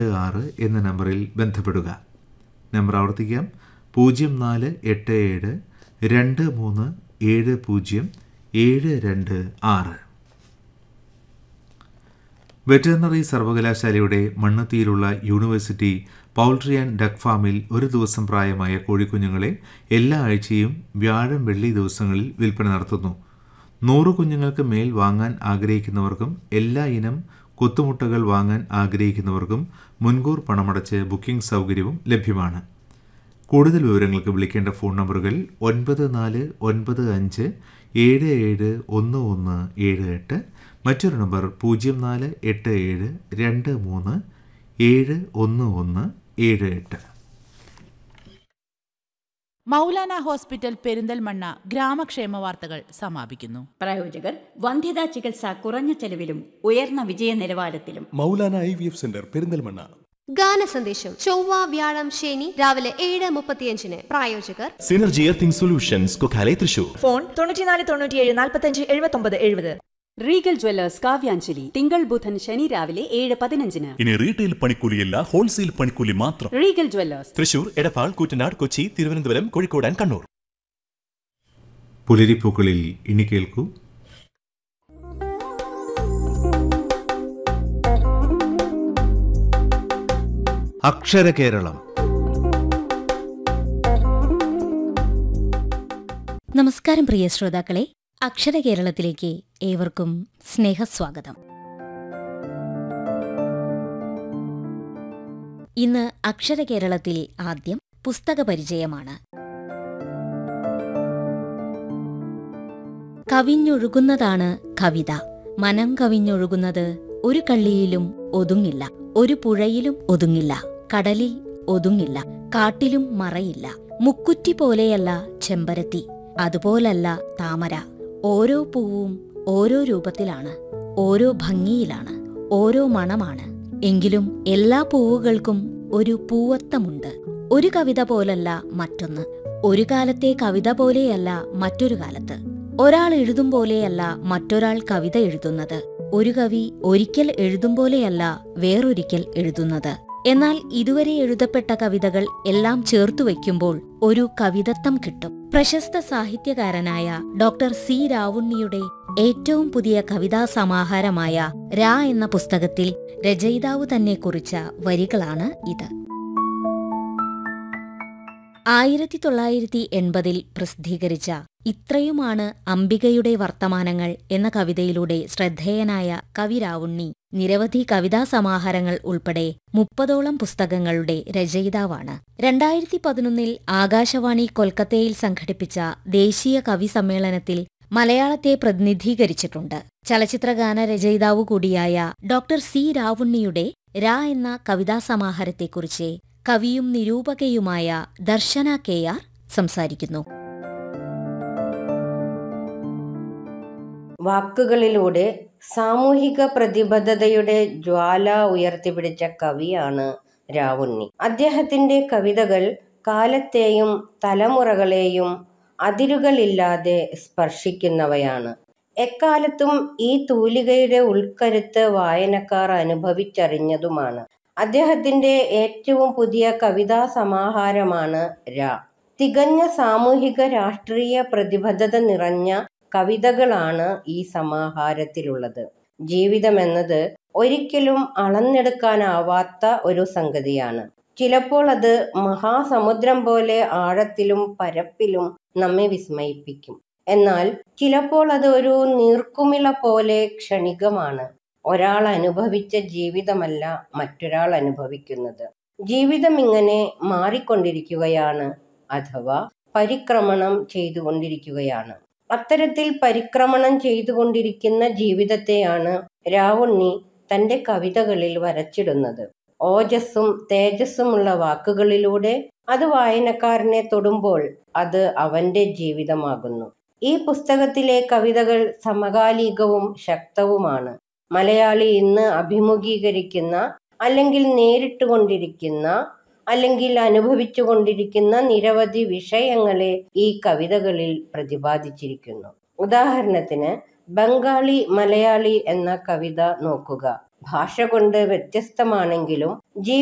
ആറ് എന്ന നമ്പറിൽ ബന്ധപ്പെടുക നമ്പർ ആവർത്തിക്കാം പൂജ്യം നാല് എട്ട് ഏഴ് രണ്ട് മൂന്ന് ഏഴ് പൂജ്യം ഏഴ് രണ്ട് ആറ് വെറ്ററിനറി സർവകലാശാലയുടെ മണ്ണത്തിയിലുള്ള യൂണിവേഴ്സിറ്റി പൗൾട്രി ആൻഡ് ഡക്ക് ഫാമിൽ ഒരു ദിവസം പ്രായമായ കോഴിക്കുഞ്ഞുങ്ങളെ എല്ലാ ആഴ്ചയും വ്യാഴം വെള്ളി ദിവസങ്ങളിൽ വിൽപ്പന നടത്തുന്നു നൂറ് കുഞ്ഞുങ്ങൾക്ക് മേൽ വാങ്ങാൻ ആഗ്രഹിക്കുന്നവർക്കും എല്ലാ ഇനം കൊത്തുമുട്ടകൾ വാങ്ങാൻ ആഗ്രഹിക്കുന്നവർക്കും മുൻകൂർ പണമടച്ച് ബുക്കിംഗ് സൗകര്യവും ലഭ്യമാണ് കൂടുതൽ വിവരങ്ങൾക്ക് വിളിക്കേണ്ട ഫോൺ നമ്പറുകൾ ഒൻപത് നാല് ഒൻപത് അഞ്ച് ഏഴ് ഏഴ് ഒന്ന് ഒന്ന് ഏഴ് എട്ട് മറ്റൊരു നമ്പർ പൂജ്യം നാല് എട്ട് ഏഴ് രണ്ട് മൂന്ന് ഏഴ് ഒന്ന് ഒന്ന് ഏഴ് എട്ട് മൗലാന ഹോസ്പിറ്റൽ പെരിന്തൽമണ്ണ ഗ്രാമക്ഷേമ വാർത്തകൾ സമാപിക്കുന്നു പ്രായോജകർ വന്ധ്യതാ ചികിത്സ കുറഞ്ഞ ചെലവിലും ഉയർന്ന വിജയ നിലവാരത്തിലും Maulana I V F centre Perinthalmanna ഗാന സന്ദേശം ചൊവ്വ വ്യാഴം ശനി രാവിലെ ഏഴ് മുപ്പത്തിയഞ്ചിന് പ്രായോജകർ synergy earthing solutions Kokkale Thrissur phone തൊണ്ണൂറ്റിനാല് തൊണ്ണൂറ്റിയേഴ് നാൽപ്പത്തഞ്ച് എഴുപത്തൊമ്പത് എഴുപത് റീഗൽ ജ്വല്ലേഴ്സ് കാവ്യാഞ്ജലി തിങ്കൾ ബുധൻ ശനി രാവിലെ ഏഴ് പതിനഞ്ചിന് ഇനി റീറ്റെയിൽ പണിക്കൂലിയല്ല ഹോൾസെയിൽ പണിക്കൂലി മാത്രം Regal jewellers Thrissur Edappal Koottanad Kochi Thiruvananthapuram Kozhikode and Kannur പുലരിപ്പൂക്കളിൽ ഇനി കേൾക്കൂ അക്ഷരകേരളം നമസ്കാരം പ്രിയ ശ്രോതാക്കളെ അക്ഷര കേരളത്തിലേക്ക് ഏവർക്കും സ്നേഹസ്വാഗതം ഇന്ന് അക്ഷര കേരളത്തിൽ ആദ്യം പുസ്തക പരിചയമാണ് കവിഞ്ഞൊഴുകുന്നതാണ് കവിത മനം കവിഞ്ഞൊഴുകുന്നത് ഒരു കള്ളിയിലും ഒതുങ്ങില്ല ഒരു പുഴയിലും ഒതുങ്ങില്ല കടലിൽ ഒതുങ്ങില്ല കാട്ടിലും മറയില്ല മുക്കുറ്റി പോലെയല്ല ചെമ്പരത്തി അതുപോലല്ല താമര ഓരോ പൂവും ഓരോ രൂപത്തിലാണ് ഓരോ ഭംഗിയിലാണ് ഓരോ മണമാണ് എങ്കിലും എല്ലാ പൂവുകൾക്കും ഒരു പൂവത്തമുണ്ട് ഒരു കവിത പോലല്ല മറ്റൊന്ന് ഒരു കാലത്തെ കവിത പോലെയല്ല മറ്റൊരു കാലത്ത് ഒരാൾ എഴുതും പോലെയല്ല മറ്റൊരാൾ കവിത എഴുതുന്നത് ഒരു കവി ഒരിക്കൽ എഴുതും പോലെയല്ല വേറൊരിക്കൽ എഴുതുന്നത് എന്നാൽ ഇതുവരെ എഴുതപ്പെട്ട കവിതകൾ എല്ലാം ചേർത്തു വയ്ക്കുമ്പോൾ ഒരു കവിതത്വം കിട്ടും പ്രശസ്ത സാഹിത്യകാരനായ ഡോക്ടർ സി രാവുണ്ണിയുടെ ഏറ്റവും പുതിയ കവിതാ സമാഹാരമായ രാ എന്ന പുസ്തകത്തിൽ രചയിതാവ് തന്നെ കുറിച്ച വരികളാണ് ഇത് ആയിരത്തി തൊള്ളായിരത്തി എൺപതിൽ പ്രസിദ്ധീകരിച്ച ഇത്രയുമാണ് അംബികയുടെ വർത്തമാനങ്ങൾ എന്ന കവിതയിലൂടെ ശ്രദ്ധേയനായ കവി രാവുണ്ണി നിരവധി കവിതാ സമാഹാരങ്ങൾ ഉൾപ്പെടെ മുപ്പതോളം പുസ്തകങ്ങളുടെ രചയിതാവാണ് രണ്ടായിരത്തി പതിനൊന്നിൽ ആകാശവാണി കൊൽക്കത്തയിൽ സംഘടിപ്പിച്ച ദേശീയ കവി സമ്മേളനത്തിൽ മലയാളത്തെ പ്രതിനിധീകരിച്ചിട്ടുണ്ട് ചലച്ചിത്രഗാന രചയിതാവു കൂടിയായ ഡോക്ടർ സി രാവുണ്ണിയുടെ രാ എന്ന കവിതാ സമാഹാരത്തെക്കുറിച്ച് കവിയും നിരൂപകയുമായ ദർശന കെ ആർ സംസാരിക്കുന്നു വാക്കുകളിലൂടെ സാമൂഹിക പ്രതിബദ്ധതയുടെ ജ്വാല ഉയർത്തിപ്പിടിച്ച കവിയാണ് രാവുണ്ണി അദ്ദേഹത്തിന്റെ കവിതകൾ കാലത്തെയും തലമുറകളെയും അതിരുകളില്ലാതെ സ്പർശിക്കുന്നവയാണ് എക്കാലത്തും ഈ തൂലികയുടെ ഉൾക്കരുത്ത് വായനക്കാർ അനുഭവിച്ചറിഞ്ഞതുമാണ് അദ്ദേഹത്തിന്റെ ഏറ്റവും പുതിയ കവിതാ സമാഹാരമാണ് രാ തികഞ്ഞ സാമൂഹിക രാഷ്ട്രീയ പ്രതിബദ്ധത നിറഞ്ഞ കവിതകളാണ് ഈ സമാഹാരത്തിലുള്ളത് ജീവിതമെന്നത് ഒരിക്കലും അളന്നെടുക്കാനാവാത്ത ഒരു സംഗതിയാണ് ചിലപ്പോൾ അത് മഹാസമുദ്രം പോലെ ആഴത്തിലും പരപ്പിലും നമ്മെ വിസ്മയിപ്പിക്കും എന്നാൽ ചിലപ്പോൾ അത് ഒരു നീർക്കുമിള പോലെ ക്ഷണികമാണ് ഒരാൾ അനുഭവിച്ച ജീവിതമല്ല മറ്റൊരാൾ അനുഭവിക്കുന്നത് ജീവിതം ഇങ്ങനെ മാറിക്കൊണ്ടിരിക്കുകയാണ് അഥവാ പരിക്രമണം ചെയ്തുകൊണ്ടിരിക്കുകയാണ് അത്തരത്തിൽ പരിക്രമണം ചെയ്തുകൊണ്ടിരിക്കുന്ന ജീവിതത്തെയാണ് രാവുണ്ണി തന്റെ കവിതകളിൽ വരച്ചിടുന്നത് ഓജസ്സും തേജസ്സുമുള്ള വാക്കുകളിലൂടെ അത് വായനക്കാരനെ തൊടുമ്പോൾ അത് അവന്റെ ജീവിതമാകുന്നു ഈ പുസ്തകത്തിലെ കവിതകൾ സമകാലികവും ശക്തവുമാണ് മലയാളി ഇന്ന് അഭിമുഖീകരിക്കുന്ന അല്ലെങ്കിൽ നേരിട്ടുകൊണ്ടിരിക്കുന്ന അല്ലെങ്കിൽ അനുഭവിച്ചു കൊണ്ടിരിക്കുന്ന നിരവധി വിഷയങ്ങളെ ഈ കവിതകളിൽ പ്രതിപാദിച്ചിരിക്കുന്നു ഉദാഹരണത്തിന് ബംഗാളി മലയാളി എന്ന കവിത നോക്കുക ഭാഷ കൊണ്ട് വ്യത്യസ്തമാണെങ്കിലും ജീവി